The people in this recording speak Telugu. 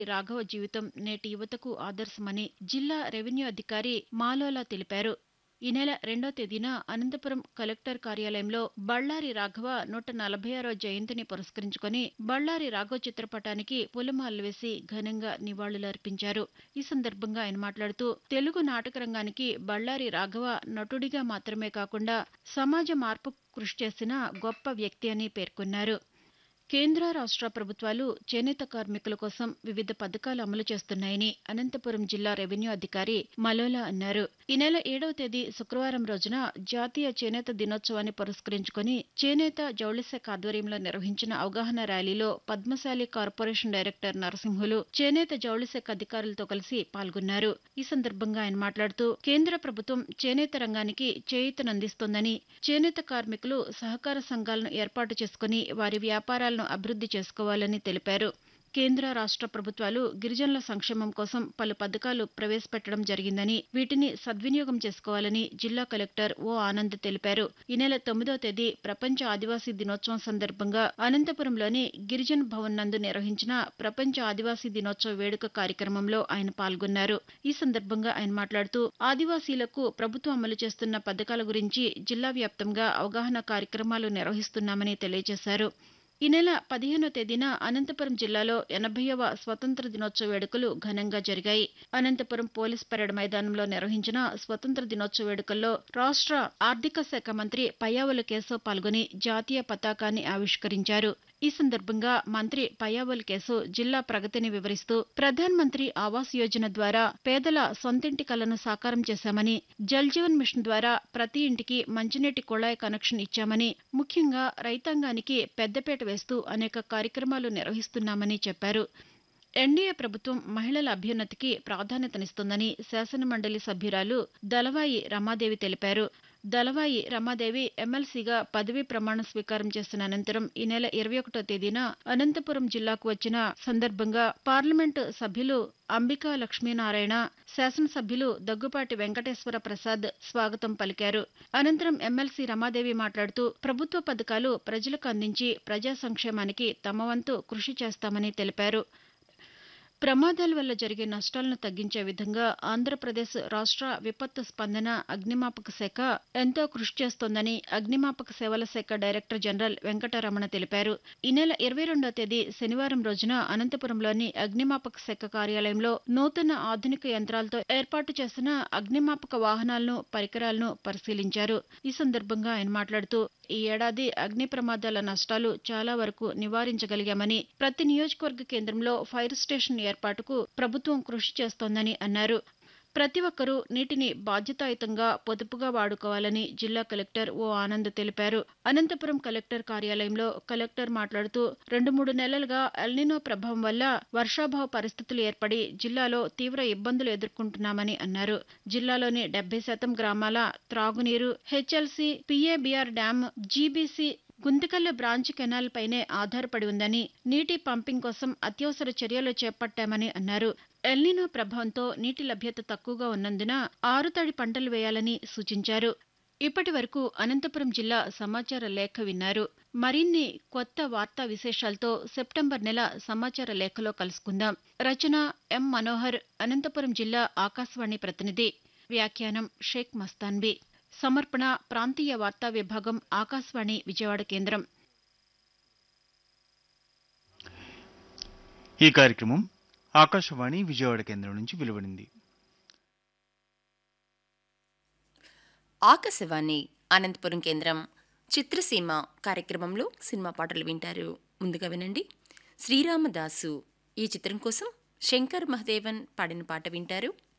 రాఘవ జీవితం నేటి యువతకు ఆదర్శమని జిల్లా రెవెన్యూ అధికారి మాలోలా తెలిపారు ఈ నెల రెండో తేదీన అనంతపురం కలెక్టర్ కార్యాలయంలో బళ్ళారి రాఘవ నూట నలభై ఆరో జయంతిని పురస్కరించుకొని బళ్ళారి రాఘవ చిత్రపటానికి పూలమాలలు వేసి ఘనంగా నివాళులర్పించారు ఈ సందర్భంగా ఆయన మాట్లాడుతూ తెలుగు నాటక రంగానికి బళ్ళారి రాఘవ నటుడిగా మాత్రమే కాకుండా సమాజ మార్పు కృషి చేసిన గొప్ప వ్యక్తి అని పేర్కొన్నారు కేంద్ర రాష్ట్ర ప్రభుత్వాలు చేనేత కార్మికుల కోసం వివిధ పథకాలు అమలు చేస్తున్నాయని అనంతపురం జిల్లా రెవెన్యూ అధికారి మలోలా అన్నారు ఈ నెల ఏడవ తేదీ శుక్రవారం రోజున జాతీయ చేనేత దినోత్సవాన్ని పురస్కరించుకొని చేనేత జౌళి శాఖ ఆధ్వర్యంలో నిర్వహించిన అవగాహన ర్యాలీలో పద్మశాలి కార్పొరేషన్ డైరెక్టర్ నరసింహులు చేనేత జౌళి శాఖ అధికారులతో కలిసి పాల్గొన్నారు ఈ సందర్భంగా ఆయన మాట్లాడుతూ కేంద్ర ప్రభుత్వం చేనేత రంగానికి చేయూతనందిస్తోందని చేనేత కార్మికులు సహకార సంఘాలను ఏర్పాటు చేసుకుని వారి వ్యాపారాలను అభివృద్ధి చేసుకోవాలని తెలిపారు కేంద్ర రాష్ట్ర ప్రభుత్వాలు గిరిజనుల సంక్షేమం కోసం పలు పథకాలు ప్రవేశపెట్టడం జరిగిందని వీటిని సద్వినియోగం చేసుకోవాలని జిల్లా కలెక్టర్ ఓ ఆనంద్ తెలిపారు ఈ నెల తొమ్మిదవ తేదీ ప్రపంచ ఆదివాసీ దినోత్సవం సందర్భంగా అనంతపురంలోని గిరిజన్ భవన్ నందు నిర్వహించిన ప్రపంచ ఆదివాసీ దినోత్సవ వేడుక కార్యక్రమంలో ఆయన పాల్గొన్నారు ఈ సందర్భంగా ఆయన మాట్లాడుతూ ఆదివాసీలకు ప్రభుత్వం అమలు చేస్తున్న పథకాల గురించి జిల్లా వ్యాప్తంగా అవగాహన కార్యక్రమాలు నిర్వహిస్తున్నామని తెలియజేశారు ఈ నెల పదిహేనో తేదీన అనంతపురం జిల్లాలో ఎనభైవ స్వతంత్ర దినోత్సవ వేడుకలు ఘనంగా జరిగాయి అనంతపురం పోలీస్ పరేడ్ మైదానంలో నిర్వహించిన స్వతంత్ర దినోత్సవ వేడుకల్లో రాష్ట్ర ఆర్థిక శాఖ మంత్రి పయ్యావుల కేశవ్ పాల్గొని జాతీయ పతాకాన్ని ఆవిష్కరించారు ఈ సందర్భంగా మంత్రి పయ్యావుల కేశవ్ జిల్లా ప్రగతిని వివరిస్తూ ప్రధాన్ మంత్రి ఆవాస్ యోజన ద్వారా పేదల సొంతింటి కలను సాకారం చేశామని జల్ జీవన్ మిషన్ ద్వారా ప్రతి ఇంటికి మంచినీటి కుళాయి కనెక్షన్ ఇచ్చామని ముఖ్యంగా రైతాంగానికి పెద్దపేట వేస్తూ అనేక కార్యక్రమాలు నిర్వహిస్తున్నామని చెప్పారు ఎన్డీఏ ప్రభుత్వం మహిళల అభ్యున్నతికి ప్రాధాన్యతనిస్తుందని శాసనమండలి సభ్యురాలు దళవాయి రమాదేవి తెలిపారు దళవాయి రమాదేవి ఎమ్మెల్సీగా పదవీ ప్రమాణ స్వీకారం చేసిన అనంతరం ఈ నెల ఇరవై ఒకటో తేదీన అనంతపురం జిల్లాకు వచ్చిన సందర్భంగా పార్లమెంటు సభ్యులు అంబికా లక్ష్మీనారాయణ శాసనసభ్యులు దగ్గుపాటి వెంకటేశ్వర ప్రసాద్ స్వాగతం పలికారు అనంతరం ఎమ్మెల్సీ రమాదేవి మాట్లాడుతూ ప్రభుత్వ పథకాలు ప్రజలకు అందించి ప్రజా సంక్షేమానికి తమ వంతు కృషి చేస్తామని తెలిపారు ప్రమాదాల వల్ల జరిగే నష్టాలను తగ్గించే విధంగా ఆంధ్రప్రదేశ్ రాష్ట్ర విపత్తు స్పందన అగ్నిమాపక శాఖ ఎంతో కృషి చేస్తోందని అగ్నిమాపక సేవల శాఖ డైరెక్టర్ జనరల్ వెంకటరమణ తెలిపారు ఈ నెల ఇరవై రెండో తేదీ శనివారం రోజున అనంతపురంలోని అగ్నిమాపక శాఖ కార్యాలయంలో నూతన ఆధునిక యంత్రాలతో ఏర్పాటు చేసిన అగ్నిమాపక వాహనాలను పరికరాలను పరిశీలించారు ఈ సందర్భంగా ఆయన మాట్లాడుతూ ఈ ఏడాది అగ్ని ప్రమాదాల నష్టాలు చాలా వరకు నివారించగలిగామని ప్రతి నియోజకవర్గ కేంద్రంలో ఫైర్ స్టేషన్ ఏర్పాటుకు ప్రభుత్వం కృషి చేస్తోందని అన్నారు ప్రతి ఒక్కరూ నీటిని బాధ్యతాయుతంగా పొదుపుగా వాడుకోవాలని జిల్లా కలెక్టర్ ఓ ఆనంద్ తెలిపారు అనంతపురం కలెక్టర్ కార్యాలయంలో కలెక్టర్ మాట్లాడుతూ రెండు మూడు నెలలుగా ఎల్నినో ప్రభావం వల్ల వర్షాభావ పరిస్థితులు ఏర్పడి జిల్లాలో తీవ్ర ఇబ్బందులు ఎదుర్కొంటున్నామని అన్నారు జిల్లాలోని డెబ్బై శాతం గ్రామాల త్రాగునీరు హెచ్ఎల్సీ పీఏబీఆర్ డ్యాం జీబీసీ గుంతకల్ల బ్రాంచ్ కెనాల్ పైనే ఆధారపడి ఉందని నీటి పంపింగ్ కోసం అత్యవసర చర్యలు చేపట్టామని అన్నారు ఎల్నినో ప్రభావంతో నీటి లభ్యత తక్కువగా ఉన్నందున ఆరుతడి పంటలు వేయాలని సూచించారు ఇప్పటి వరకు అనంతపురం జిల్లా సమాచార లేఖ విన్నారు మరిన్ని కొత్త వార్తా విశేషాలతో సెప్టెంబర్ నెల సమాచార లేఖలో కలుసుకుందాం రచన ఎం మనోహర్ అనంతపురం జిల్లా ఆకాశవాణి ప్రతినిధి వ్యాఖ్యానం షేక్ మస్తాన్బీ సమర్పణ ప్రాంతీయ వార్తా విభాగం ఆకాశవాణి విజయవాడ కేంద్రం ఈ కార్యక్రమం ఆకాశవాణి విజయవాడ కేంద్రం నుంచి వెలువడింది ఆకాశవాణి అనంతపురం కేంద్రం చిత్రసీమ కార్యక్రమంలో సినిమా పాటలు వింటారు ముందుగా వినండి శ్రీరామదాసు ఈ చిత్రం కోసం శంకర్ మహదేవన్ పాడిన పాట వింటారు